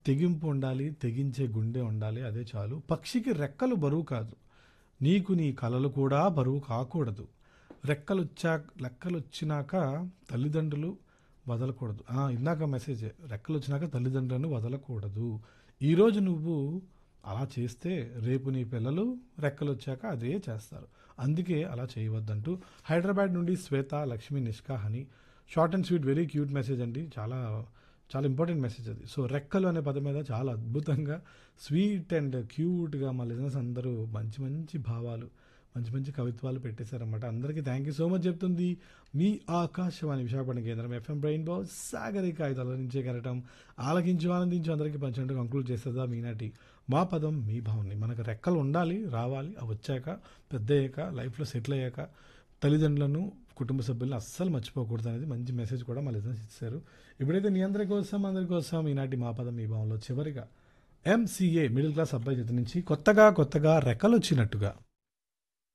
తెగింపు ఉండాలి తెగించే గుండె ఉండాలి అదే చాలు పక్షికి రెక్కలు బరువు కాదు నీకు నీ కలలు కూడా బరువు కాకూడదు రెక్కలు వచ్చా రెక్కలు వచ్చినాక తల్లిదండ్రులు వదలకూడదు ఆ, ఇందాక మెసేజ్ రెక్కలు వచ్చినాక తల్లిదండ్రులను వదలకూడదు ఈరోజు నువ్వు అలా చేస్తే రేపు నీ పిల్లలు రెక్కలు వచ్చాక అదే చేస్తారు అందుకే అలా చేయవద్దంటూ హైదరాబాద్ నుండి శ్వేత లక్ష్మి నిష్కా హని short and sweet very cute message అండి చాలా చాలా ఇంపార్టెంట్ మెసేజ్ అది సో రెక్కలు అనే పదం మీద చాలా అద్భుతంగా స్వీట్ అండ్ క్యూట్గా మా లిజనర్స్ అందరూ మంచి మంచి భావాలు మంచి మంచి కవిత్వాలు పెట్టేశారన్నమాట అందరికీ థ్యాంక్ యూ సో మచ్ చెప్తుంది మీ ఆకాశవాణి విశాఖపట్నం కేంద్రం ఎఫ్ఎం బ్రెయిన్ బాల్ సాగరిక ఐదు అలరించే కరటం ఆలకించు ఆనందించు అందరికీ పంచినట్టు కంక్లూడ్ చేస్తుందా మీనాటి మా పదం మీ భావని మనకు రెక్కలు ఉండాలి రావాలి అవి వచ్చాక పెద్ద అయ్యాక లైఫ్లో సెటిల్ అయ్యాక తల్లిదండ్రులను కుటుంబ సభ్యులను అస్సలు మర్చిపోకూడదు అనేది మంచి మెసేజ్ కూడా మా లిజనర్స్ ఇచ్చారు ఇప్పుడైతే మీ అందరి కోసం అందరి కోసం ఈనాటి మా పదం మీ భావంలో చివరిగా ఎంసీఏ మిడిల్ క్లాస్ అబ్బాయి చేతి నుంచి కొత్తగా కొత్తగా రెక్కలు వచ్చినట్టుగా